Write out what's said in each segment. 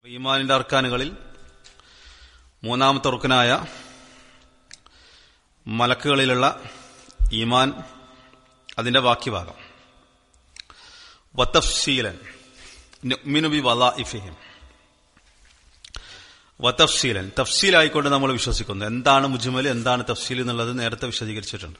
ഈമാനിന്റെ അർക്കാനുകളിൽ മൂന്നാമത്തെ റുക്കനായ മലക്കുകളിലുള്ള ഈമാൻ അതിന്റെ ബാക്കി ഭാഗം വത്തഫ്ശീലൻ മിനുബി വലാഇഫിഹിം വത്തഫ്ശീലൻ തഫ്സീലായിക്കൊണ്ട് നമ്മൾ വിശ്വസിക്കുന്നു എന്താണ് മുജ്മൽ എന്താണ് തഫ്സീൽ എന്നുള്ളത് നേരത്തെ വിശദീകരിച്ചിട്ടുണ്ട്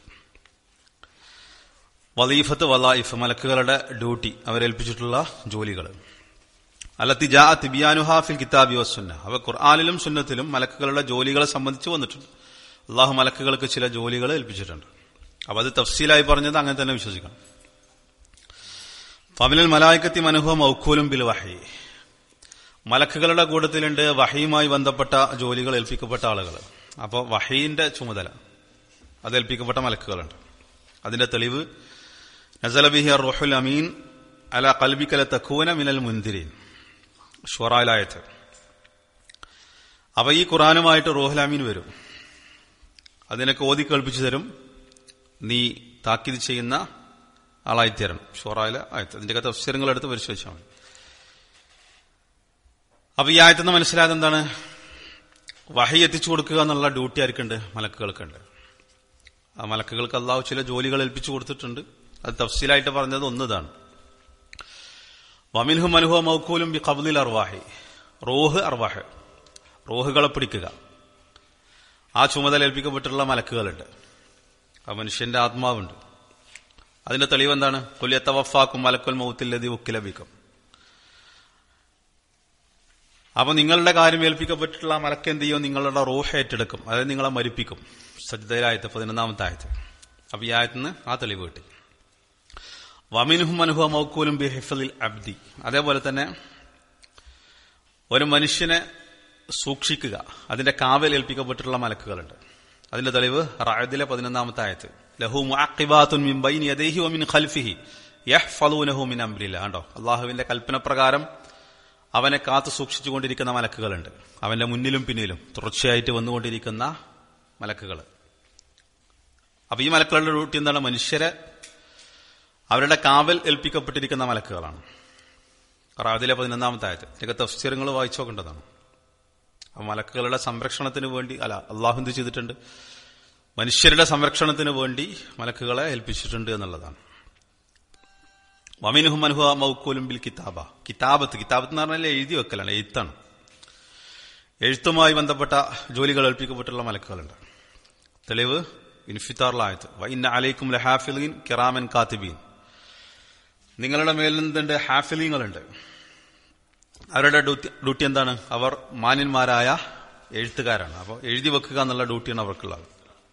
വലീഫത്ത് വലായിഫ് മലക്കുകളുടെ ഡ്യൂട്ടി അവരേൽപ്പിച്ചിട്ടുള്ള ജോലികൾ അല്ലത്തി ജാ തിബിയാനുഹാ ഫിൽ കിതാബി വസുന്ന അവ ഖുർആാനിലും സുന്നത്തിലും മലക്കുകളുടെ ജോലികളെ സംബന്ധിച്ച് വന്നിട്ടുണ്ട് അള്ളാഹു മലക്കുകൾക്ക് ചില ജോലികൾ ഏൽപ്പിച്ചിട്ടുണ്ട് അപ്പൊ അത് തഫ്സീലായി പറഞ്ഞത് അങ്ങനെ തന്നെ വിശ്വസിക്കണം ഫമിനൽ മലായിക്കത്തി മനുഭവം ഔക്കൂലും ബിൽ വഹി മലക്കുകളുടെ കൂട്ടത്തിലുണ്ട് വഹിയുമായി ബന്ധപ്പെട്ട ജോലികൾ ഏൽപ്പിക്കപ്പെട്ട ആളുകൾ അപ്പോൾ വഹീന്റെ ചുമതല അത് ഏൽപ്പിക്കപ്പെട്ട മലക്കുകളുണ്ട് അതിന്റെ തെളിവ് നസലബിഹി റുഹുൽ അമീൻ അല കൽബിക്കല തക്കൂന മിനൽ മുന്തിരീൻ ഷുറാലായത്ത് അപ്പൊ ഈ ഖുറാനുമായിട്ട് റോഹുൽ അമീൻ വരും അതിനൊക്കെ ഓതി കേൾപ്പിച്ചു തരും നീ താക്കീത് ചെയ്യുന്ന ആളായിത്തീരണം ഷോറായില ആയത്ത് അതിന്റെയൊക്കെ തഫ്സീരങ്ങൾ എടുത്ത് പരിശോധിച്ചാൽ മതി അപ്പൊ ഈ ആയത്തുനിന്ന് മനസ്സിലായത് എന്താണ് വഹി എത്തിച്ചു കൊടുക്കുക എന്നുള്ള ഡ്യൂട്ടി ആർക്കുണ്ട് മലക്കുകൾക്കുണ്ട് ആ മലക്കുകൾക്ക് അള്ളാഹു ചില ജോലികൾ ഏൽപ്പിച്ചു കൊടുത്തിട്ടുണ്ട് അത് തഫ്സീലായിട്ട് പറഞ്ഞത് ഒന്നതാണ് വമിൻഹു മനുഹ മൗക്കൂലും ബി കബുലിൽ അർവാഹി റോഹ് അർവാഹ് റോഹുകളെ പിടിക്കുക ആ ചുമതല ഏൽപ്പിക്കപ്പെട്ടുള്ള മലക്കുകളുണ്ട് ആ മനുഷ്യന്റെ ആത്മാവുണ്ട് അതിന്റെ തെളിവ് എന്താണ് കൊല്യത്തവഫാക്കും മലക്കുൽ മൗത്തില്ലതി ഉക്കിലബിക്കും അപ്പൊ നിങ്ങളുടെ കാര്യം ഏൽപ്പിക്കപ്പെട്ടിട്ടുള്ള ആ മലക്ക് എന്ത് ചെയ്യും നിങ്ങളുടെ റൂഹ് ഏറ്റെടുക്കും അതായത് നിങ്ങളെ മരിപ്പിക്കും സജ്ജതയിലായത്ത് പതിനൊന്നാമത്തെ ആയത്ത് അപ്പൊ ഈ ആയത്തിന് ആ തെളിവ് കിട്ടി വമിനുഹും അനുഭവ മൗക്കൂലും ബി ഹിഫലിൽ അബ്ദി അതേപോലെ തന്നെ ഒരു മനുഷ്യനെ സൂക്ഷിക്കുക അതിന്റെ കാവൽ ഏൽപ്പിക്കപ്പെട്ടിട്ടുള്ള മലക്കുകളുണ്ട് അതിന്റെ തെളിവ് റായദിലെ പതിനൊന്നാമത്തെ ആയത്ത് ലഹു മുഅഖിബാത്തുൻ മിൻ ബൈനി യദൈഹി വമിൻ ഖൽഫിഹി യഹ്ഫളൂനഹു മിൻ അംരില്ല കണ്ടോ അള്ളാഹുവിന്റെ കൽപ്പന പ്രകാരം അവനെ കാത്തു സൂക്ഷിച്ചുകൊണ്ടിരിക്കുന്ന മലക്കുകളുണ്ട് അവന്റെ മുന്നിലും പിന്നിലും തുടർച്ചയായിട്ട് വന്നുകൊണ്ടിരിക്കുന്ന മലക്കുകൾ അപ്പൊ ഈ മലക്കുകളുടെ ഡ്യൂട്ടി എന്താണ് മനുഷ്യരെ അവരുടെ കാവൽ ഏൽപ്പിക്കപ്പെട്ടിരിക്കുന്ന മലക്കുകളാണ് റാദിലെ പതിനൊന്നാമത്തെ ആയത് ഇതൊക്കെ തഫ്സീറങ്ങൾ വായിച്ചു നോക്കേണ്ടതാണ് ആ മലക്കുകളുടെ സംരക്ഷണത്തിന് വേണ്ടി അല്ല അള്ളാഹു എന്ത് ചെയ്തിട്ടുണ്ട് മനുഷ്യരുടെ സംരക്ഷണത്തിന് വേണ്ടി മലക്കുകളെ ഏൽപ്പിച്ചിട്ടുണ്ട് എന്നുള്ളതാണ് വമിനുഹു മനുഹ മൗക്കൂലും ബിൽ കിതാബ കിതാബത്ത് കിതാബത്ത് എന്ന് പറഞ്ഞാൽ എഴുതി വെക്കലാണ് എഴുത്താണ് എഴുത്തുമായി ബന്ധപ്പെട്ട ജോലികൾ ഏൽപ്പിക്കപ്പെട്ടുള്ള മലക്കുകളുണ്ട് തെളിവ് ഇൻഫിത്താറിലായത് വൈന്ന അലൈക്കും ലഹാഫിലീൻ കിറാമൻ കാത്തിബീൻ നിങ്ങളുടെ മേലെന്തുണ്ട് ഹാഫിലീങ്ങളുണ്ട് അവരുടെ ഡ്യൂട്ടി എന്താണ് അവർ മാന്യന്മാരായ എഴുത്തുകാരാണ് അപ്പോൾ എഴുതി വെക്കുക എന്നുള്ള ഡ്യൂട്ടിയാണ് അവർക്കുള്ളത്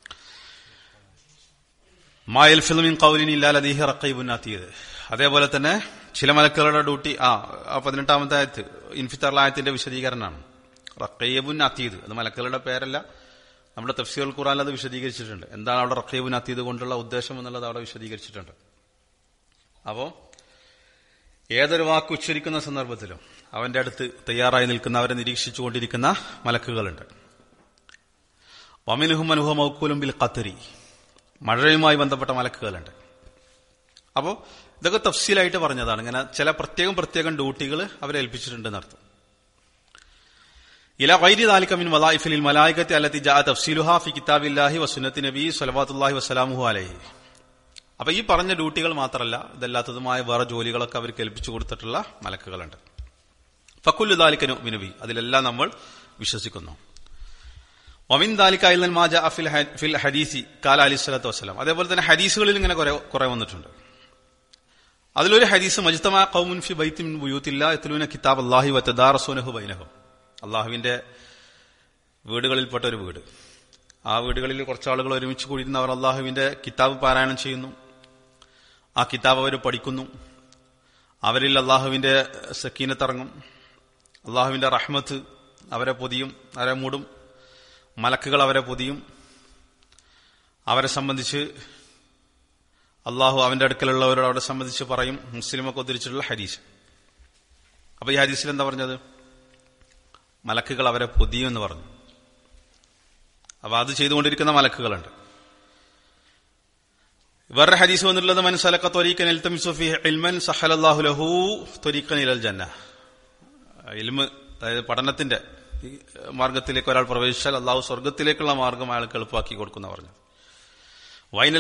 മായൽ ഫിലിമിൻ കൗലിൻ ഇല്ലാലദീഹി റക്കൈബുന്നാത്തിയത് അതേപോലെ തന്നെ ചില മലക്കുകളുടെ ഡ്യൂട്ടി ആ പതിനെട്ടാമത്തെ ആയത്ത് ഇൻഫിത്തർലായത്തിന്റെ വിശദീകരണമാണ് റക്കൈബുൻ അത്തീദ് അത് മലക്കുകളുടെ പേരല്ല നമ്മുടെ തഫ്സീൽ ഖുറാൻ അത് വിശദീകരിച്ചിട്ടുണ്ട് എന്താണ് അവിടെ റക്കൈബുൻ അത്തീദ് കൊണ്ടുള്ള ഉദ്ദേശം എന്നുള്ളത് അവിടെ വിശദീകരിച്ചിട്ടുണ്ട് അപ്പോ ഏതൊരു വാക്ക് ഉച്ചരിക്കുന്ന സന്ദർഭത്തിലും അവന്റെ അടുത്ത് തയ്യാറായി നിൽക്കുന്ന അവരെ നിരീക്ഷിച്ചുകൊണ്ടിരിക്കുന്ന മലക്കുകളുണ്ട് വമിനുഹും അനുഹ മൗക്കൂലും ബിൽ ഖത്തരി മഴയുമായി ബന്ധപ്പെട്ട മലക്കുകളുണ്ട് അപ്പോ ഇതൊക്കെ തഫ്സീലായിട്ട് പറഞ്ഞതാണ് ഇങ്ങനെ ചില പ്രത്യേകം പ്രത്യേകം ഡ്യൂട്ടികൾ അവരെ ഏൽപ്പിച്ചിട്ടുണ്ടെന്ന് അർത്ഥം ഇല വൈരി താലിക്കമിൻ വലായിഫിലിൽ മലായികത്തെ അല്ലത്തി ജാ തഫ്സീലുഹാ ഫി കിതാബില്ലാഹി വസുന്നത്തി നബി സ്വലവാത്തുല്ലാഹി വസ്സലാമുഹു അലഹി അപ്പൊ ഈ പറഞ്ഞ ഡ്യൂട്ടികൾ മാത്രമല്ല ഇതല്ലാത്തതുമായ വേറെ ജോലികളൊക്കെ അവർക്ക് ഏൽപ്പിച്ചു കൊടുത്തിട്ടുള്ള മലക്കുകളുണ്ട് ഫക്കുല്ലു ദാലിക്കനു മിനുബി അതിലെല്ലാം നമ്മൾ വിശ്വസിക്കുന്നു ഒമിൻ ദാലിക്കായി മാജ അഫിൽ ഫിൽ ഹദീസി കാല അലി സ്വലാത്തു വസ്സലാം അതേപോലെ തന്നെ ഹദീസുകളിൽ ഇങ്ങനെ കുറെ വന്നിട്ടുണ്ട് അതിലൊരു ഹദീസ് മജ്തമാ കൗമുൻ ഫി ബൈത്തിൻ ബുയൂത്തില്ല എത്തലൂന കിതാബ് അള്ളാഹി വത്തദാറസോനഹു ബൈനഹും അള്ളാഹുവിന്റെ വീടുകളിൽപ്പെട്ട ഒരു വീട് ആ വീടുകളിൽ കുറച്ചാളുകൾ ഒരുമിച്ച് കൂടിയിരുന്ന അവർ അള്ളാഹുവിന്റെ കിതാബ് പാരായണം ചെയ്യുന്നു ആ കിതാബ് അവർ പഠിക്കുന്നു അവരിൽ അള്ളാഹുവിന്റെ സക്കീനത്തിറങ്ങും അള്ളാഹുവിന്റെ റഹ്മത്ത് അവരെ പൊതിയും അവരെ മൂടും മലക്കുകൾ അവരെ പൊതിയും അവരെ സംബന്ധിച്ച് അള്ളാഹു അവന്റെ അടുക്കലുള്ളവരോട് അവരെ സംബന്ധിച്ച് പറയും മുസ്ലിമൊക്കെ ഉദ്ധരിച്ചിട്ടുള്ള ഹദീസ് അപ്പൊ ഈ ഹദീസിൽ എന്താ പറഞ്ഞത് മലക്കുകൾ അവരെ പൊതിയും എന്ന് പറഞ്ഞു അപ്പൊ അത് ചെയ്തുകൊണ്ടിരിക്കുന്ന മലക്കുകളുണ്ട് വേറെ ഹദീസ് വന്നിട്ടുള്ളത് മനസ്സലക്ക ത്വരീക്കൻ ഇൽത്തമിസുഫി ഇൽമൻ സഹലല്ലാഹു ലഹു ത്വരീക്കൻ ഇലൽ ജന്ന ഇൽമ് അതായത് പഠനത്തിന്റെ ഈ മാർഗത്തിലേക്ക് ഒരാൾ പ്രവേശിച്ചാൽ അള്ളാഹു സ്വർഗത്തിലേക്കുള്ള മാർഗം അയാൾക്ക് എളുപ്പമാക്കി കൊടുക്കുന്ന പറഞ്ഞു വൈനൽ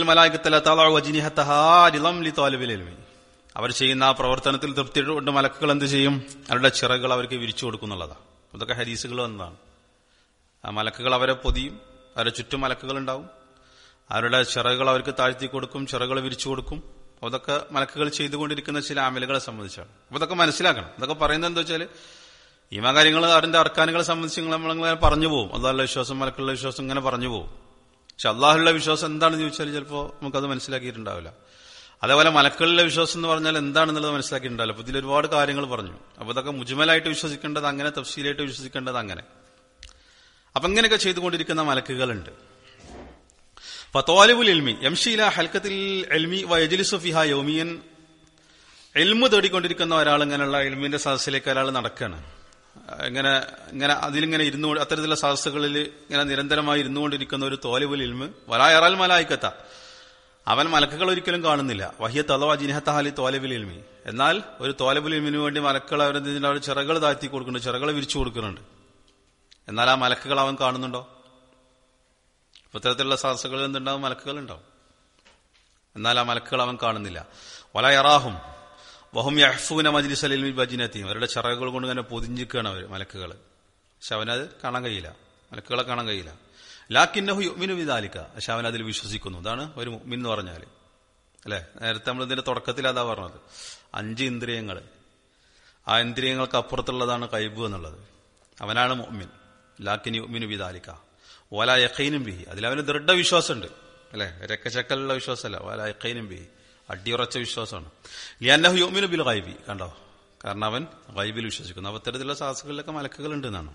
മലായിക്കത്തലി അവർ ചെയ്യുന്ന ആ പ്രവർത്തനത്തിൽ തൃപ്തി കൊണ്ട് മലക്കുകൾ എന്ത് ചെയ്യും അവരുടെ ചിറകൾ അവർക്ക് വിരിച്ചു കൊടുക്കുന്നുള്ളതാണ് ഇതൊക്കെ ഹരീസുകൾ എന്നതാണ് ആ മലക്കുകൾ അവരെ പൊതിയും അവരുടെ ചുറ്റും മലക്കുകൾ ഉണ്ടാവും അവരുടെ ചിറകുകൾ അവർക്ക് താഴ്ത്തി കൊടുക്കും ചിറകുകൾ വിരിച്ചു കൊടുക്കും അതൊക്കെ മലക്കുകൾ ചെയ്തുകൊണ്ടിരിക്കുന്ന ചില ആമലുകളെ സംബന്ധിച്ചാണ് അപ്പൊ ഇതൊക്കെ മനസ്സിലാക്കണം ഇതൊക്കെ പറയുന്നത് എന്താ വെച്ചാൽ ഈ കാര്യങ്ങൾ അതിന്റെ അർക്കാനുകളെ സംബന്ധിച്ച് നമ്മളിങ്ങനെ പറഞ്ഞു പോകും അള്ളാഹുള്ള വിശ്വാസം മലക്കുള്ള വിശ്വാസം ഇങ്ങനെ പറഞ്ഞു പോകും പക്ഷെ അള്ളാഹുള്ള വിശ്വാസം എന്താണെന്ന് ചോദിച്ചാൽ ചിലപ്പോൾ നമുക്കത് മനസ്സിലാക്കിയിട്ടുണ്ടാവില്ല അതേപോലെ മലക്കളിലെ വിശ്വാസം എന്ന് പറഞ്ഞാൽ എന്താണെന്നുള്ളത് മനസ്സിലാക്കിയിട്ടുണ്ടാവില്ല അപ്പൊ ഇതിൽ ഒരുപാട് കാര്യങ്ങൾ പറഞ്ഞു അപ്പൊ ഇതൊക്കെ മുജ്മലായിട്ട് വിശ്വസിക്കേണ്ടത് അങ്ങനെ തഫ്സീലായിട്ട് വിശ്വസിക്കേണ്ടത് അങ്ങനെ അപ്പൊ ഇങ്ങനെയൊക്കെ ചെയ്തുകൊണ്ടിരിക്കുന്ന മലക്കുകളുണ്ട് ഫത്തോലിബുൽ എൽമി യംഷീല ഹൽക്കത്തിൽ എൽമി വയജിലിസു ഫിഹ യോമിയൻ എൽമു തേടിക്കൊണ്ടിരിക്കുന്ന ഒരാൾ ഇങ്ങനെയുള്ള എൽമിന്റെ സദസ്സിലേക്ക് ഒരാൾ നടക്കുകയാണ് ഇങ്ങനെ ഇങ്ങനെ അതിലിങ്ങനെ ഇരുന്നു അത്തരത്തിലുള്ള സദസ്സുകളിൽ ഇങ്ങനെ നിരന്തരമായി ഇരുന്നുകൊണ്ടിരിക്കുന്ന ഒരു തോലിബുൽ ഇൽമ് വലായറാൽ മലായിക്കത്ത അവൻ മലക്കുകൾ ഒരിക്കലും കാണുന്നില്ല വഹിയ തലവ ജിനഹത്തഹാലി തോലബുൽ ഇൽമി എന്നാൽ ഒരു തോലബുൽ ഇൽമിന് വേണ്ടി മലക്കൾ അവരെന്തിന്റെ അവർ ചിറകൾ താഴ്ത്തി കൊടുക്കുന്നുണ്ട് ചിറകൾ വിരിച്ചു കൊടുക്കുന്നുണ്ട് എന്നാൽ ആ മലക്കുകൾ അവൻ കാണുന്നുണ്ടോ ഇത്തരത്തിലുള്ള സദസ്സുകളിൽ എന്തുണ്ടാവും മലക്കുകൾ ഉണ്ടാവും എന്നാൽ ആ മലക്കുകൾ അവൻ കാണുന്നില്ല വലയറാഹും വഹും യഹ്ഫൂന മജ്ലിസ് അലിൽ ബജിനത്തി അവരുടെ ചിറകുകൾ കൊണ്ട് ഇങ്ങനെ പൊതിഞ്ഞിക്കുകയാണ് അവർ മലക്കുകൾ പക്ഷെ അവനത് കാണാൻ കഴിയില്ല മലക്കുകളെ കാണാൻ കഴിയില്ല ലാക്കിന്നഹു യുമിനു വിദാലിക്ക പക്ഷെ അവൻ അതിൽ വിശ്വസിക്കുന്നു അതാണ് ഒരു മുഅ്മിൻ എന്ന് പറഞ്ഞാൽ അല്ലെ നേരത്തെ നമ്മൾ ഇതിന്റെ തുടക്കത്തിൽ അതാ പറഞ്ഞത് അഞ്ച് ഇന്ദ്രിയങ്ങൾ ആ ഇന്ദ്രിയങ്ങൾക്ക് അപ്പുറത്തുള്ളതാണ് കൈബ് എന്നുള്ളത് അവനാണ് മുഅ്മിൻ ലാക്കിൻ യുമിനു വിദാലിക്ക ഓല യഖൈനും ബിഹി അതിലവന് ദൃഢവിശ്വാസമുണ്ട് അല്ലെ രക്കച്ചക്കലുള്ള വിശ്വാസമല്ല ഓല യഖൈനും ബിഹി അടിയുറച്ച വിശ്വാസമാണ് ലിയാന്നഹു യോമിനു ബിൽ ഗൈബി കണ്ടോ കാരണം അവൻ ഗൈബിൽ വിശ്വസിക്കുന്നു അപ്പൊ ഇത്തരത്തിലുള്ള സാഹസുകളിലൊക്കെ മലക്കുകൾ ഉണ്ട് എന്നാണ്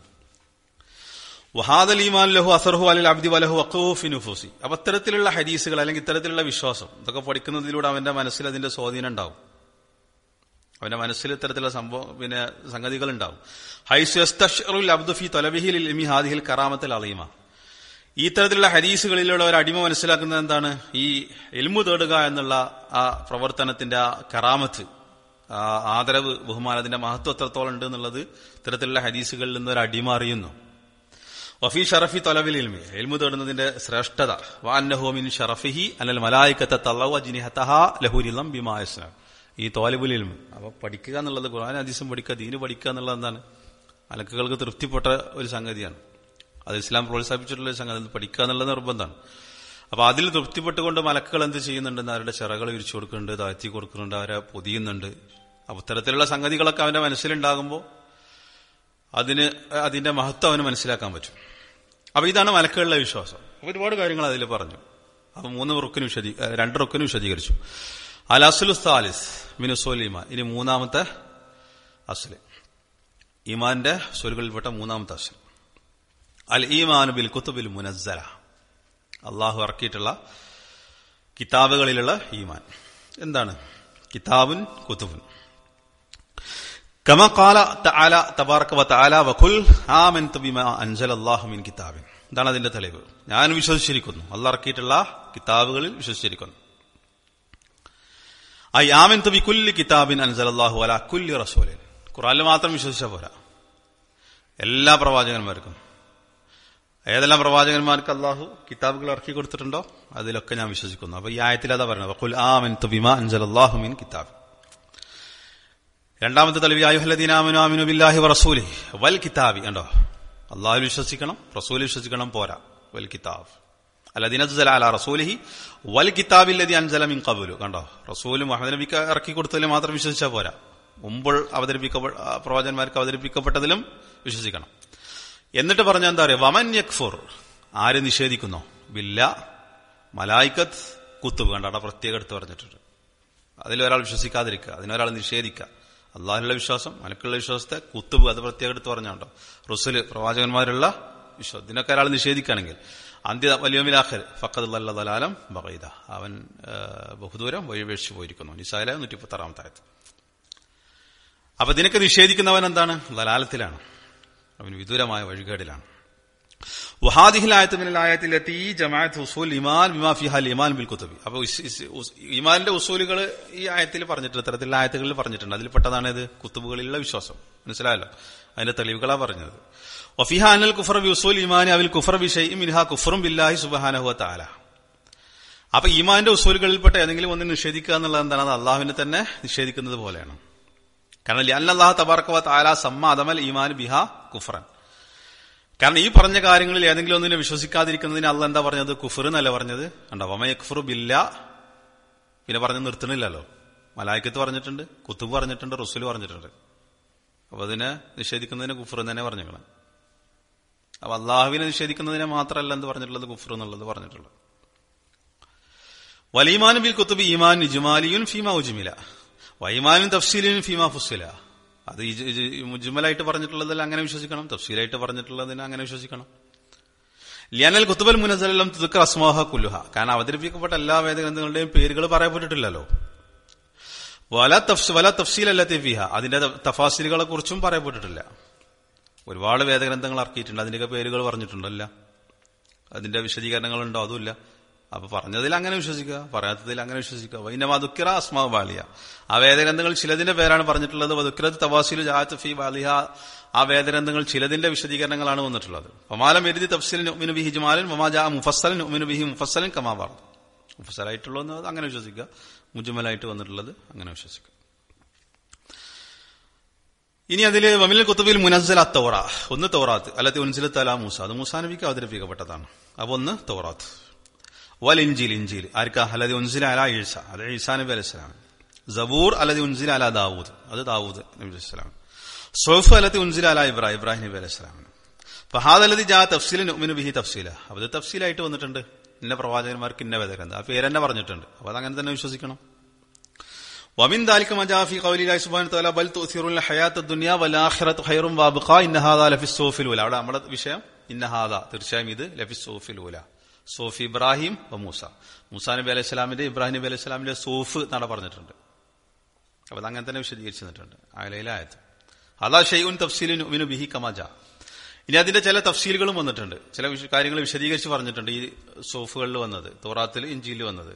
വഹാദൽ ഈമാൻ ലഹു അസർഹു അലിൽ അബ്ദി വലഹു വഖൂഫി നുഫൂസി അപ്പൊ ഇത്തരത്തിലുള്ള ഹദീസുകൾ അല്ലെങ്കിൽ ഇത്തരത്തിലുള്ള വിശ്വാസം ഇതൊക്കെ പഠിക്കുന്നതിലൂടെ അവന്റെ മനസ്സിൽ അതിന്റെ സ്വാധീനം ഉണ്ടാവും അവന്റെ മനസ്സിൽ ഇത്തരത്തിലുള്ള സംഭവം പിന്നെ സംഗതികൾ ഉണ്ടാവും ഹൈസുൽ അബ്ദുഫി തൊലബിഹിൽ ഇൽമി ഹാദിഹിൽ കറാമത്തിൽ അളീമ ഈ തരത്തിലുള്ള ഹദീസുകളിലൂടെ ഒരു അടിമ മനസ്സിലാക്കുന്നത് എന്താണ് ഈ എൽമു തേടുക എന്നുള്ള ആ പ്രവർത്തനത്തിന്റെ ആ കറാമത്ത് ആ ആദരവ് ബഹുമാനത്തിന്റെ മഹത്വം എത്രത്തോളം ഉണ്ട് എന്നുള്ളത് ഇത്തരത്തിലുള്ള ഹദീസുകളിൽ നിന്ന് ഒരു അടിമ അറിയുന്നു വഫി ഷറഫി തൊലവിൽ ഇൽമി എൽമു തേടുന്നതിന്റെ ശ്രേഷ്ഠത വാന്നഹോമിൻ ഷറഫിഹി അല്ലൽ മലായിക്കത്തെ തള്ളവ ജിനിഹത്തഹ ലഹുരിലം ബിമായസ്ന ഈ തോലിബുൽ ഇൽമു അപ്പൊ പഠിക്കുക എന്നുള്ളത് ഖുർആൻ ഹദീസും പഠിക്കുക ദീന് പഠിക്കുക എന്നുള്ളത് എന്താണ് മലക്കുകൾക്ക് തൃപ്തിപ്പെട്ട ഒരു സംഗതിയാണ് അത് ഇസ്ലാം പ്രോത്സാഹിപ്പിച്ചിട്ടുള്ള ഒരു സംഗതി പഠിക്കുക എന്നുള്ളത് നിർബന്ധമാണ് അപ്പൊ അതിൽ തൃപ്തിപ്പെട്ടുകൊണ്ട് മലക്കുകൾ എന്ത് ചെയ്യുന്നുണ്ടെന്ന് അവരുടെ ചിറകൾ വിരിച്ചു കൊടുക്കുന്നുണ്ട് താഴ്ത്തി കൊടുക്കുന്നുണ്ട് അവരെ പൊതിയുന്നുണ്ട് അപ്പൊ ഇത്തരത്തിലുള്ള സംഗതികളൊക്കെ അവന്റെ മനസ്സിലുണ്ടാകുമ്പോൾ അതിന് അതിന്റെ മഹത്വം അവന് മനസ്സിലാക്കാൻ പറ്റും അപ്പൊ ഇതാണ് മലക്കുകളിലെ വിശ്വാസം അപ്പൊ ഒരുപാട് കാര്യങ്ങൾ അതിൽ പറഞ്ഞു അപ്പൊ മൂന്ന് റുക്കിന് വിശദീ രണ്ട് റുക്കിന് വിശദീകരിച്ചു അൽ അസുലു സാലിസ് മിനുസോലിമാൻ ഇനി മൂന്നാമത്തെ അസുല് ഈമാന്റെ സ്വലുകളിൽപ്പെട്ട മൂന്നാമത്തെ അസുൽ അൽ ഈമാനു ബിൽ കുത്തുബിൽ മുനസ്സല അള്ളാഹു ഇറക്കിയിട്ടുള്ള കിതാബുകളിലുള്ള ഈമാൻ എന്താണ് കിതാബുൻ കുത്തുബുൻ കമ കാല തആല തബാറക വ തആല വഖുൽ ആമൻതു ബിമാ അൻസലല്ലാഹു മിൻ കിതാബിൻ ഇതാണ് അതിന്റെ തെളിവ് ഞാൻ വിശ്വസിച്ചിരിക്കുന്നു അള്ളാഹ് ഇറക്കിയിട്ടുള്ള കിതാബുകളിൽ വിശ്വസിച്ചിരിക്കുന്നു ഐ ആമൻതു ബി കുല്ലി കിതാബിൻ അൻസലല്ലാഹു അലാ കുല്ലി റസൂലിൻ ഖുർആനിൽ മാത്രം വിശ്വസിച്ചാൽ പോരാ എല്ലാ പ്രവാചകന്മാർക്കും ഏതെല്ലാം പ്രവാചകന്മാർക്ക് അള്ളാഹു കിതാബുകൾ ഇറക്കി കൊടുത്തിട്ടുണ്ടോ അതിലൊക്കെ ഞാൻ വിശ്വസിക്കുന്നു അപ്പൊ ഈ ആയത്തിൽ അതാ പറഞ്ഞത് കുൽ ആമൻതു ബിമാ അൻസലല്ലാഹു മിൻ കിതാബ് രണ്ടാമത്തെ തെളിവ് ആയുഹല്ലദീനാമിനു ബില്ലാഹി റസൂലി വൽ കിതാബി കണ്ടോ അള്ളാഹു വിശ്വസിക്കണം റസൂൽ വിശ്വസിക്കണം പോരാ വൽ കിതാബ് അല്ലദീന അല റസൂലിഹി വൽ കിതാബില്ലതി അൻസല മിൻ കബുലു കണ്ടോ റസൂല് മുഹമ്മദ് നബിക്ക് ഇറക്കി കൊടുത്തതിൽ മാത്രം വിശ്വസിച്ചാൽ പോരാ മുമ്പ് അവതരിപ്പിക്കപ്പെട്ട പ്രവാചകന്മാർക്ക് അവതരിപ്പിക്കപ്പെട്ടതിലും വിശ്വസിക്കണം എന്നിട്ട് പറഞ്ഞ എന്താ പറയുക വമൻ യക്ഫുർ ആര് നിഷേധിക്കുന്നു ബില്ല മലായിക്കത്ത് കുത്തുബ് കണ്ട അവിടെ പ്രത്യേകം എടുത്ത് പറഞ്ഞിട്ടുണ്ട് അതിലൊരാൾ വിശ്വസിക്കാതിരിക്കുക അതിനൊരാൾ നിഷേധിക്കുക അള്ളാഹുള്ള വിശ്വാസം മലക്കുള്ള വിശ്വാസത്തെ കുത്തുബ് അത് പ്രത്യേകം എടുത്ത് പറഞ്ഞുണ്ടോ റുസുല് പ്രവാചകന്മാരുള്ള വിശ്വാസം ഇതിനൊക്കെ ഒരാൾ നിഷേധിക്കുകയാണെങ്കിൽ അന്ത്യ വലിയോമിലാഖർ ഫക്കത് അല്ല ദലാലം ബഹീദ അവൻ ബഹുദൂരം വഴിവേഷിച്ചു പോയിരിക്കുന്നു നിസാല നൂറ്റിപ്പത്താറാമത്തെ ആയത്ത് അപ്പൊ ഇതിനൊക്കെ നിഷേധിക്കുന്നവൻ എന്താണ് ദലാലത്തിലാണ് അവൻ വിദൂരമായ വഴികേടിലാണ് വഹാദിഹിൽ ആയത്തിലായത്തിലെത്തി ജമാഅത്ത് ഉസൂൽ ഇമാൻ ബിമാ ഫിഹാൽ ഇമാൻ ബിൽ കുത്തുബി അപ്പൊ ഇസ്- ഇസ്- ഉസ്- ഇമാനിന്റെ ഉസൂലുകൾ ഈ ആയത്തിൽ പറഞ്ഞിട്ടുണ്ട് ഇത്തരത്തിലുള്ള ആയത്തുകളിൽ പറഞ്ഞിട്ടുണ്ട് അതിൽ പെട്ടതാണ് ഇത് കുത്തുബുകളിലുള്ള വിശ്വാസം മനസ്സിലായല്ലോ അതിന്റെ തെളിവുകളാ പറഞ്ഞത് വഫിഹ അനൽ കുഫർ ബി ഉസൂൽ ഇമാനി അവിൽ കുഫർ ബി ഷൈഇ മിൻഹ കുഫറും ബില്ലാഹി സുബ്ഹാനഹു വ തആല അപ്പൊ ഈമാന്റെ ഉസൂലുകളിൽപ്പെട്ട ഏതെങ്കിലും ഒന്ന് നിഷേധിക്കുക എന്നുള്ളത് എന്താണ് അത് അള്ളാഹുവിനെ തന്നെ നിഷേധിക്കുന്നത് പോലെയാണ് കാരണം അല്ലാഹ് തബാർക്കവ താല സമ്മ അതമൽ ഈമാൻ ബിഹ കുഫറൻ കാരണം ഈ പറഞ്ഞ കാര്യങ്ങളിൽ ഏതെങ്കിലും ഒന്നിനെ വിശ്വസിക്കാതിരിക്കുന്നതിന് അല്ല എന്താ പറഞ്ഞത് കുഫർ എന്നല്ല പറഞ്ഞത് കണ്ടോ വമയ കുഫർ ബില്ല പിന്നെ പറഞ്ഞ് നിർത്തണില്ലല്ലോ മലായിക്കത്ത് പറഞ്ഞിട്ടുണ്ട് കുത്തുബ് പറഞ്ഞിട്ടുണ്ട് റുസുൽ പറഞ്ഞിട്ടുണ്ട് അപ്പൊ അതിനെ നിഷേധിക്കുന്നതിന് കുഫർ എന്ന് തന്നെ പറഞ്ഞേക്കണം അപ്പൊ അള്ളാഹുവിനെ നിഷേധിക്കുന്നതിനെ മാത്രമല്ല എന്ത് പറഞ്ഞിട്ടുള്ളത് കുഫർ എന്നുള്ളത് പറഞ്ഞിട്ടുള്ളത് വലീമാൻ ബിൽ കുത്തുബ് ഈമാൻ ഇജുമാലിയുൻ ഫീമ ഉജ്മില വൈമാനും തഫ്സീലിനും ഫീമ ഫുസ്സില അത് ഇജ് ഇജ് മുജ്മലായിട്ട് പറഞ്ഞിട്ടുള്ളതിൽ അങ്ങനെ വിശ്വസിക്കണം തഫ്സീലായിട്ട് പറഞ്ഞിട്ടുള്ളതിന് അങ്ങനെ വിശ്വസിക്കണം ലിയാനൽ കുത്തുബൽ മുനസലം തുതുക്ക അസ്മാഹ കുല്ലുഹ കാരണം അവതരിപ്പിക്കപ്പെട്ട എല്ലാ വേദഗ്രന്ഥങ്ങളുടെയും പേരുകൾ പറയപ്പെട്ടിട്ടില്ലല്ലോ വല തഫ്സ് വല തഫ്സീൽ അല്ലാത്ത ഫിഹ അതിന്റെ തഫാസിലുകളെ കുറിച്ചും പറയപ്പെട്ടിട്ടില്ല ഒരുപാട് വേദഗ്രന്ഥങ്ങൾ ഇറക്കിയിട്ടുണ്ട് അതിന്റെയൊക്കെ പേരുകൾ പറഞ്ഞിട്ടുണ്ടല്ല അതിന്റെ വിശദീകരണങ്ങളുണ്ടോ അതുമില്ല അപ്പൊ പറഞ്ഞതിൽ അങ്ങനെ വിശ്വസിക്കുക പറയാത്തതിൽ അങ്ങനെ വിശ്വസിക്കുക വൈനമാ ദുഃഖിറ അസ്മാ ബാലിയ ആ വേദഗ്രന്ഥങ്ങൾ ചിലതിന്റെ പേരാണ് പറഞ്ഞിട്ടുള്ളത് വദുക്കിറത്ത് തവാസിലു ജാത്ത് ഫി ബാലിഹ ആ വേദഗ്രന്ഥങ്ങൾ ചിലതിന്റെ വിശദീകരണങ്ങളാണ് വന്നിട്ടുള്ളത് പമാലം എരുതി തഫ്സിൽ നുമിനു ബിഹി ജുമാലൻ മമാജാ മുഫസ്സലൻ നുമിനു ബിഹി മുഫസ്സലൻ കമാബാർ മുഫസ്സലായിട്ടുള്ളത് അങ്ങനെ വിശ്വസിക്കുക മുജുമലായിട്ട് വന്നിട്ടുള്ളത് അങ്ങനെ വിശ്വസിക്കുക ഇനി അതില് വമിൽ കുത്തുബിൽ മുനസ്സൽ അത്തൗറ ഒന്ന് തൗറാത്ത് അല്ലാതെ ഉൻസിൽ തല മൂസ അത് മൂസാ നബിക്ക് അവതരിപ്പിക്കപ്പെട്ടതാണ് അപ്പൊ ഒന്ന് തൗറാത്ത് വൽ ഇഞ്ചിൽ ഇഞ്ചിൽ ആർക്കാ അല്ലാതെ ഉൻസിൽ അല ഈസ അത് ഈസാ നബി അലൈഹി സ്വലാം സബൂർ അല്ലാതെ ഉൻസിൽ അല ദാവൂദ് അത് ദാവൂദ് നബി അലൈഹി സ്വലാം സോഫ് അല്ലാതെ ഉൻസിൽ അല ഇബ്രാഹിം ഇബ്രാഹിം നബി അലൈഹി സ്വലാം ഫഹാദലതി ജാ തഫ്സീൽ നുമിനു ബിഹി തഫ്സീല അപ്പൊ ഇത് തഫ്സീലായിട്ട് വന്നിട്ടുണ്ട് ഇന്ന പ്രവാചകന്മാർക്ക് ഇന്ന വേദഗ്രന്ഥം ആ പേരെന്നെ പറഞ്ഞിട്ടുണ്ട് അപ്പൊ അതങ്ങനെ തന്നെ വിശ്വസിക്കണം ومن ذلك ما جاء في قول الله سبحانه وتعالى بل تؤثرون الحياة الدنيا والآخرة خير وابقى إن هذا لفي الصوف الأولى അവിടെ നമ്മുടെ വിഷയം ഇന്ന ഹാദ തീർച്ചയായും ഇത് ലഫി സോഫിൽ ഉല സോഫ് ഇബ്രാഹിം മൂസ മൂസ നബി അലൈഹി സ്വലാമിന്റെ ഇബ്രാഹിം നബി അലൈഹി സ്വലാമിന്റെ സോഫ് എന്നാണ് പറഞ്ഞിട്ടുണ്ട് അപ്പൊ അത് അങ്ങനെ തന്നെ വിശദീകരിച്ചു തന്നിട്ടുണ്ട് ആയലയിലായത് അതാ ഷെയ്ഉൻ തഫ്സീലിൻ ഉമിനു ബിഹി കമാജ ഇനി അതിന്റെ ചില തഫ്സീലുകളും വന്നിട്ടുണ്ട് ചില വിഷ- കാര്യങ്ങൾ വിശദീകരിച്ച് പറഞ്ഞിട്ടുണ്ട് ഈ സോഫുകളിൽ വന്നത് തോറാത്തിൽ ഇഞ്ചിയിൽ വന്നത്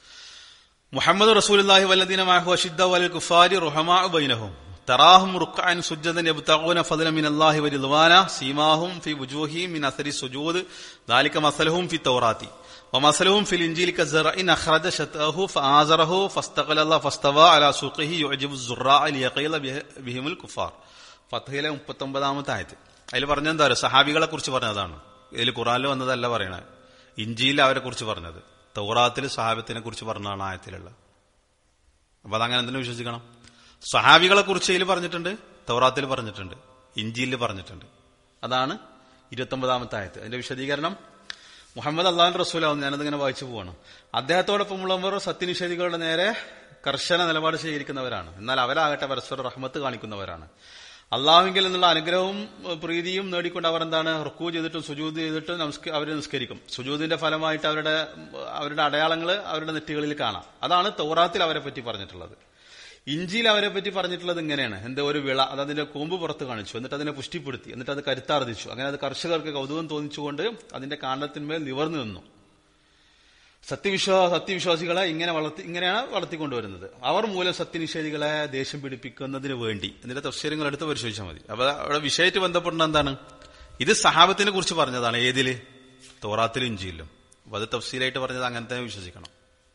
മുഹമ്മദ് റസൂലുള്ളാഹി വല്ലദീന മാഹു അഷിദ്ദ വലൽ കുഫാരി റുഹമാ ബൈനഹും തറാഹും റുക്അൻ സുജ്ജദൻ യബ്തഗൂന ഫദ്ല മിൻ അല്ലാഹി വരിദ്വാന സീമാഹും ഫി വുജൂഹിഹിം മിൻ അസരി സുജൂദ് ذلك مثلهم في التوراة ومثلهم في الإنجيل كزرع أخرج شطأه فآزره فاستغلظ فاستوى على سوقه يعجب الزراع ليقيل به- بهم الكفار ഫത്തഹിലെ മുപ്പത്തൊമ്പതാമത്തെ ആയത്ത് അതിൽ പറഞ്ഞെന്താ പറയുക സഹാബികളെ കുറിച്ച് പറഞ്ഞതാണ് ഇതിൽ ഖുറാനിൽ വന്നതല്ല പറയണത് ഇഞ്ചിയിൽ അവരെ കുറിച്ച് പറഞ്ഞത് തൗറാത്തിൽ സഹാബത്തിനെ കുറിച്ച് പറഞ്ഞതാണ് ആയത്തിലുള്ള അപ്പൊ അതങ്ങനെ എന്തിനു വിശ്വസിക്കണം സഹാബികളെ കുറിച്ച് ഇതിൽ പറഞ്ഞിട്ടുണ്ട് തൗറാത്തിൽ പറഞ്ഞിട്ടുണ്ട് ഇഞ്ചിയിൽ പറഞ്ഞിട്ടുണ്ട് അതാണ് ഇരുപത്തൊമ്പതാമത്തെ ആയത്ത് അതിന്റെ വിശദീകരണം മുഹമ്മദ് അള്ളാഹു റസൂലാവും ഞാനതിങ്ങനെ വായിച്ചു പോവാണ് അദ്ദേഹത്തോടൊപ്പമുള്ളവർ സത്യനിഷേധികളുടെ നേരെ കർശന നിലപാട് സ്വീകരിക്കുന്നവരാണ് എന്നാൽ അവരാകട്ടെ പരസ്പര റഹ്മത്ത് കാണിക്കുന്നവരാണ് അള്ളാഹുവിങ്കിൽ നിന്നുള്ള അനുഗ്രഹവും ഏഹ്, പ്രീതിയും നേടിക്കൊണ്ട് അവർ എന്താണ് റുക്കു ചെയ്തിട്ടും സുജൂദ് ചെയ്തിട്ടും നമസ്ക അവർ നിസ്കരിക്കും സുജൂദിന്റെ ഫലമായിട്ട് അവരുടെ അവരുടെ അടയാളങ്ങൾ അവരുടെ നെറ്റികളിൽ കാണാം അതാണ് തൗറാത്തിൽ അവരെ പറ്റി പറഞ്ഞിട്ടുള്ളത് ഇഞ്ചിയിൽ അവരെ പറ്റി പറഞ്ഞിട്ടുള്ളത് ഇങ്ങനെയാണ് എന്താ ഒരു വിള അത് അതിന്റെ കൂമ്പ് പുറത്ത് കാണിച്ചു എന്നിട്ട് അതിനെ പുഷ്ടിപ്പെടുത്തി എന്നിട്ട് അത് കരുത്താർജിച്ചു അങ്ങനെ അത് കർഷകർക്ക് കൗതുകം തോന്നിച്ചുകൊണ്ട് അതിന്റെ കാണ്ടത്തിന്മേൽ നിവർന്നു നിന്നു സത്യവിശ്വാസ സത്യവിശ്വാസികളെ ഇങ്ങനെ വളർത്തി ഇങ്ങനെയാണ് വളർത്തിക്കൊണ്ടുവരുന്നത് അവർ മൂലം സത്യനിഷേധികളെ ദേഷ്യം പിടിപ്പിക്കുന്നതിന് വേണ്ടി എന്നിട്ട് തഫ്സീരങ്ങൾ എടുത്ത് പരിശോധിച്ചാൽ മതി അപ്പൊ അവിടെ വിഷയമായിട്ട് ബന്ധപ്പെടുന്ന എന്താണ് ഇത് സഹാബത്തിനെ കുറിച്ച് പറഞ്ഞതാണ് ഏതില് തോറാത്തിലും ഇഞ്ചിയിലും അപ്പൊ അത് തഫ്സീലായിട്ട് പറഞ്ഞത് അങ്ങനെ തന്നെ വിശ്വസിക്കണം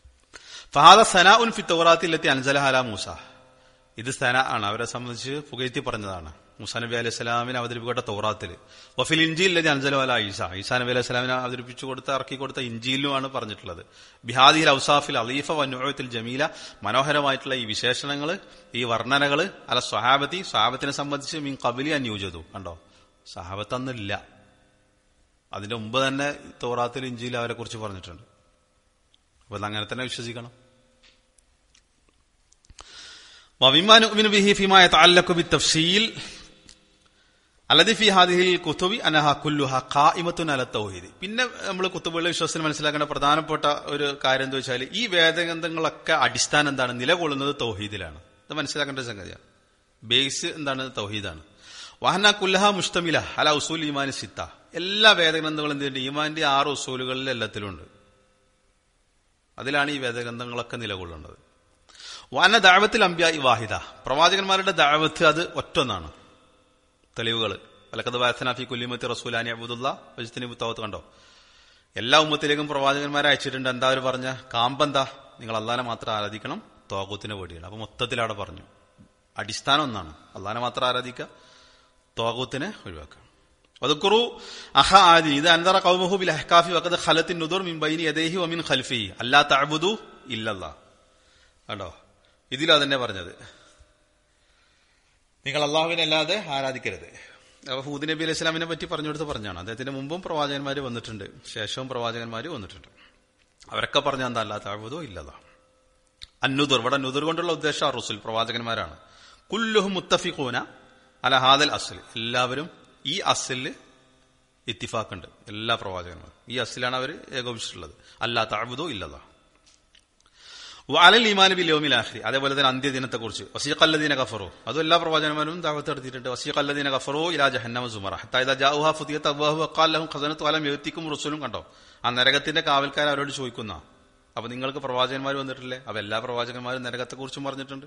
ഫഹാദ സന ഉൻ ഫി തോറാത്തിലെത്തി അൻസലഹാല മൂസ ഇത് സന ആണ് അവരെ സംബന്ധിച്ച് പുകഴ്ത്തി പറഞ്ഞതാണ് മൂസ നബി അലൈഹി സ്വലാമിനെ അവതരിപ്പിക്കപ്പെട്ട തോറാത്തിൽ വഫിൽ ഇഞ്ചിയിൽ അൻസല അല ഈസ ഈസാ നബി അലൈഹി സ്വലാമിനെ അവതരിപ്പിച്ചു കൊടുത്ത ഇറക്കി കൊടുത്ത ഇഞ്ചിയിലുമാണ് പറഞ്ഞിട്ടുള്ളത് ബിഹാദിൽ ഔസാഫിൽ അലീഫ വന്നുഴത്തിൽ ജമീല മനോഹരമായിട്ടുള്ള ഈ വിശേഷണങ്ങൾ ഈ വർണ്ണനകൾ അല സ്വഹാബത്തി സ്വഹാബത്തിനെ സംബന്ധിച്ച് മീൻ കബിലി അന്യൂജതു കണ്ടോ സഹാബത്ത് അന്നില്ല അതിന്റെ മുമ്പ് തന്നെ തോറാത്തിൽ ഇഞ്ചിയിൽ അവരെ കുറിച്ച് പറഞ്ഞിട്ടുണ്ട് അപ്പൊ അത് അങ്ങനെ തന്നെ വിശ്വസിക്കണം ومما نؤمن به فيما يتعلق بالتفصيل الذي في هذه الكتب انها كلها قائمه على التوحيد പിന്നെ നമ്മൾ കുത്തുബുകളുടെ വിശ്വാസത്തിൽ മനസ്സിലാക്കേണ്ട പ്രധാനപ്പെട്ട ഒരു കാര്യം എന്താ വെച്ചാൽ ഈ വേദഗ്രന്ഥങ്ങളൊക്കെ അടിസ്ഥാനം എന്താണ് നിലകൊള്ളുന്നത് തൗഹീദിലാണ് ഇത് മനസ്സിലാക്കേണ്ട ഒരു സംഗതിയാണ് ബേസ് എന്താണ് തൗഹീദാണ് വഹന കുല്ലഹ മുസ്തമില അല ഉസൂൽ ഈമാൻ സിത്ത എല്ലാ വേദഗ്രന്ഥങ്ങളും എന്തുണ്ട് ഈമാന്റെ ആറ് ഉസൂലുകളിൽ എല്ലാത്തിലും ഉണ്ട് അതിലാണ് ഈ വേദഗ്രന്ഥങ്ങളൊക്കെ നിലകൊള്ളുന്നത് വന ദാവത്തിൽ അമ്പ്യ വാഹിദ പ്രവാചകന്മാരുടെ ദാവത്ത് അത് ഒറ്റൊന്നാണ് തെളിവുകൾ അലക്കത് വാസനാഫി കുല്ലിമത്തി റസൂലാനി അബുദുല്ല വജിത്തിന് പുത്തവത്ത് കണ്ടോ എല്ലാ ഉമ്മത്തിലേക്കും പ്രവാചകന്മാരെ അയച്ചിട്ടുണ്ട് എന്താ അവർ പറഞ്ഞ കാമ്പെന്താ നിങ്ങൾ അള്ളാനെ മാത്രം ആരാധിക്കണം തോകൂത്തിന് വേണ്ടിയാണ് അപ്പൊ മൊത്തത്തിൽ അവിടെ പറഞ്ഞു അടിസ്ഥാനം ഒന്നാണ് അള്ളാനെ മാത്രം ആരാധിക്കുക തോകൂത്തിനെ ഒഴിവാക്കുക വതുക്കുറു അഹ ആദി ഇത് അൻതറ കൗമുഹു ബിൽ അഹ്കാഫി വഖദ് ഖലത്തിൻ നുദുർ മിൻ ബൈനി യദൈഹി വമിൻ ഖൽഫി അല്ലാ തഅബുദു ഇല്ലല്ലാ കണ്ടോ ഇതിലാ തന്നെ പറഞ്ഞത് നിങ്ങൾ അള്ളാഹുവിനെ അല്ലാതെ ആരാധിക്കരുത് അപ്പൊ ഹൂദ് നബി അലൈഹി സ്വലാമിനെ പറ്റി പറഞ്ഞു കൊടുത്ത് പറഞ്ഞാണ് അദ്ദേഹത്തിന് മുമ്പും പ്രവാചകന്മാർ വന്നിട്ടുണ്ട് ശേഷവും പ്രവാചകന്മാർ വന്നിട്ടുണ്ട് അവരൊക്കെ പറഞ്ഞ എന്താ അല്ലാ താഴ്വതോ ഇല്ലതാ അന്നുദുർ ഇവിടെ നുദുർ കൊണ്ടുള്ള ഉദ്ദേശം റുസുൽ പ്രവാചകന്മാരാണ് കുല്ലുഹും മുത്തഫിഖൂന അല ഹാദൽ അസുൽ എല്ലാവരും ഈ അസില് ഇത്തിഫാക്കുണ്ട് എല്ലാ പ്രവാചകന്മാരും ഈ അസിലാണ് അവർ ഏകോപിച്ചിട്ടുള്ളത് അല്ലാ താഴ്വതോ ഇല്ലതാ അലൽ ഈമാൻ ബിൽ യോമിൽ ആഖിരി അതേപോലെ തന്നെ അന്ത്യദിനത്തെ കുറിച്ച് വസീഖല്ലദീന കഫറോ അതും എല്ലാ പ്രവാചകന്മാരും ദാവത്ത് നടത്തിയിട്ടുണ്ട് വസീഖല്ലദീന കഫറോ ഇലാ ജഹന്നമ സുമറ ഹത്തായിദ ജാഉഹ ഫുതിയത അബ്വാഹു വഖാലഹും ഖസനത്തു അലം യത്തിക്കും റസൂലും കണ്ടോ ആ നരകത്തിന്റെ കാവൽക്കാർ അവരോട് ചോദിക്കുന്ന അപ്പൊ നിങ്ങൾക്ക് പ്രവാചകന്മാർ വന്നിട്ടില്ലേ അപ്പൊ എല്ലാ പ്രവാചകന്മാരും നരകത്തെ കുറിച്ചും പറഞ്ഞിട്ടുണ്ട്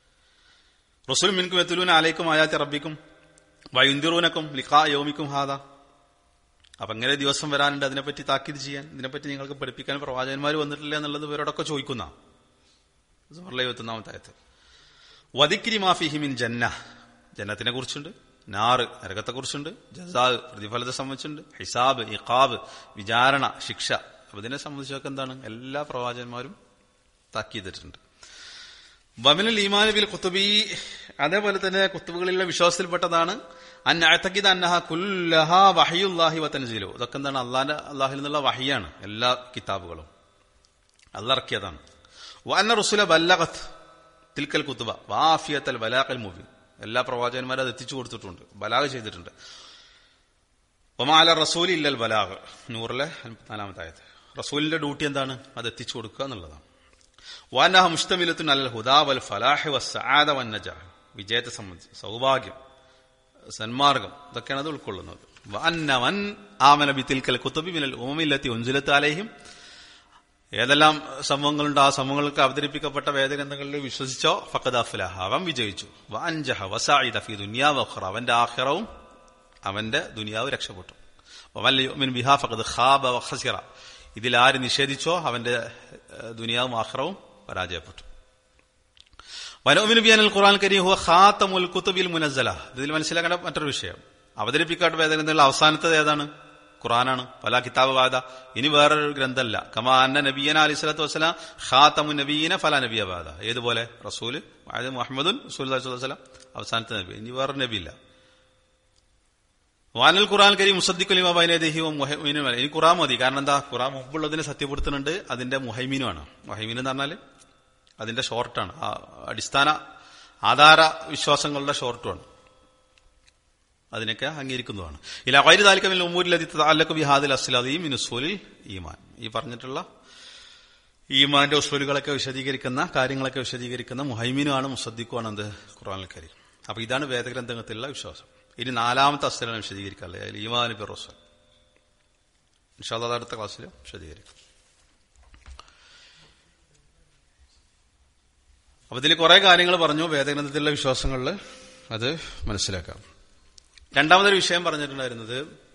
റസൂൽ മിൻകും എത്തുലൂൻ ആലയ്ക്കും ആയാത്തി റബ്ബിക്കും വയുന്തിറൂനക്കും ലിഖാ യോമിക്കും ഹാദ അപ്പൊ അങ്ങനെ ദിവസം വരാനുണ്ട് അതിനെപ്പറ്റി താക്കീത് ചെയ്യാൻ ഇതിനെപ്പറ്റി നിങ്ങൾക്ക് പഠിപ്പിക്കാൻ പ്രവാചകന്മാർ വന്നിട്ടില്ല എന്നുള്ളത് ഇവരോടൊക്കെ ചോദിക്കുന്ന ഇരുപത്തൊന്നാമത്തെ ആയത്ത് വദിക്കിരി മാഫിഹിമിൻ ജന്ന ജന്നത്തിനെ കുറിച്ചുണ്ട് നാറ് നരകത്തെ കുറിച്ചുണ്ട് ജസാദ് പ്രതിഫലത്തെ സംബന്ധിച്ചുണ്ട് ഹിസാബ് ഇഖാബ് വിചാരണ ശിക്ഷ അപ്പൊ ഇതിനെ സംബന്ധിച്ചൊക്കെ എന്താണ് എല്ലാ പ്രവാചകന്മാരും താക്കീതിട്ടുണ്ട് വമിനൽ ഈമാൻ ബിൽ കുത്തുബി അതേപോലെ തന്നെ കുത്തുബുകളിലുള്ള വിശ്വാസത്തിൽപ്പെട്ടതാണ് അന്നഅത്തക്കിദ അന്നഹ കുല്ലഹ വഹയുല്ലാഹി വതൻസീലു ഇതൊക്കെ എന്താണ് അള്ളാന്റെ അള്ളാഹിൽ നിന്നുള്ള വഹിയാണ് എല്ലാ കിതാബുകളും അല്ല ഇറക്കിയതാണ് വന്ന റുസുല ബല്ലഖത്ത് തിൽക്കൽ കുത്തുബ വാഫിയത്തൽ ബലാഖൽ മുബിൻ എല്ലാ പ്രവാചകന്മാരും അത് എത്തിച്ചു കൊടുത്തിട്ടുണ്ട് ബലാഗ് ചെയ്തിട്ടുണ്ട് ഒമാല റസൂൽ ഇല്ലൽ ബലാഗ് നൂറിലെ നാലാമത്തെ ആയത് റസൂലിന്റെ ഡ്യൂട്ടി എന്താണ് അത് എത്തിച്ചു കൊടുക്കുക എന്നുള്ളതാണ് വാനഹ മുസ്തമിലത്തുൻ അൽ ഹുദാ വൽ ഫലാഹ് വസ്സാദ വന്നജ വിജയത്തെ സംബന്ധിച്ച് സൗഭാഗ്യം സന്മാർഗം ഇതൊക്കെയാണ് അത് ഉൾക്കൊള്ളുന്നത് വന്നവൻ ആമന ബിത്തിൽക്കൽ കുത്തുബി മിനൽ ഉമമില്ലത്തി ഉൻസുലത്ത് അലൈഹിം ഏതെല്ലാം സംഭവങ്ങളുണ്ട് ആ സംഭവങ്ങൾക്ക് അവതരിപ്പിക്കപ്പെട്ട വേദഗ്രന്ഥങ്ങളിൽ വിശ്വസിച്ചോ ഫക്കദാഫുലഹ അവൻ വിജയിച്ചു വഅൻജഹ വസായിദ ഫി ദുനിയാവ് അഖ്റ അവന്റെ ആഖിറവും അവന്റെ ദുനിയാവ് രക്ഷപ്പെട്ടു വമൻ ബിഹാ ഫഖദ് ഖാബ വഖസിറ ഇതിൽ ആര് നിഷേധിച്ചോ അവന്റെ ദുനിയാവും ആഖിറവും പരാജയപ്പെട്ടു വനോമിന് ബിയാനൽ ഖുർആൻ കരീം ഹുവ ഖാത്തമുൽ കുത്തുബിൽ മുനസ്സല ഇതിൽ മനസ്സിലാക്കേണ്ട മറ്റൊരു വിഷയം അവതരിപ്പിക്കാത്ത വേദഗ്രന്ഥങ്ങളിൽ അവസാനത്തത് ഏതാണ് ഖുറാനാണ് പല കിതാബ് വാദ ഇനി വേറൊരു ഗ്രന്ഥമല്ല കമാ അന്ന നബീന അലി സ്വലാത്തു വസ്സലാം ഖാത്തമു നബീന ഫല നബിയ വാദ ഏതുപോലെ റസൂല് അതായത് മുഹമ്മദുൻ റസൂൽ വസ്സലാം അവസാനത്തെ നബി ഇനി വേറൊരു നബിയില്ല വാനൽ ഖുറാൻ കരി മുസദ്ദിഖുലിമ ബൈനദേഹിവും മുഹൈമീനും ഇനി ഖുറാൻ മതി കാരണം എന്താ ഖുറാൻ മുമ്പുള്ളതിനെ സത്യപ്പെടുത്തുന്നുണ്ട് അതിന്റെ മുഹൈമീനുമാണ് മുഹൈമീൻ എന്ന് പറഞ്ഞാൽ അതിന്റെ ഷോർട്ടാണ് അടിസ്ഥാന ആധാര വിശ്വാസങ്ങളുടെ ഷോർട്ടുമാണ് അതിനൊക്കെ അംഗീകരിക്കുന്നതാണ് ഇല വൈര് താലിക്കമിൽ ഉമ്മൂരിലതി അല്ലക്ക് ബിഹാദിൽ അസ്ലാദിയും ഇനുസൂലിൽ ഈമാൻ ഈ പറഞ്ഞിട്ടുള്ള ഈമാന്റെ ഉസ്വലുകളൊക്കെ വിശദീകരിക്കുന്ന കാര്യങ്ങളൊക്കെ വിശദീകരിക്കുന്ന മുഹൈമീനുമാണ് മുസദ്ദിഖുമാണ് എന്ത് ഖുറാൻ കരീം അപ്പൊ ഇതാണ് വേദഗ്രന്ഥത്തിലുള്ള വിശ്വാസം ഇനി നാലാമത്തെ അസ്തലാണ് വിശദീകരിക്കാറുള്ളത് അതിൽ ഈമാൻ ബി റസൂൽ ഇൻഷാല്ല അടുത്ത ക്ലാസ്സിൽ വിശദീകരിക്കും അപ്പൊ ഇതിൽ കുറെ കാര്യങ്ങൾ പറഞ്ഞു വേദഗ്രന്ഥത്തിലുള്ള വിശ്വാസങ്ങളിൽ അത് മനസ്സിലാക്കാം രണ്ടാമതൊരു വിഷയം പറഞ്ഞിട്ടുണ്ടായിരുന്നത്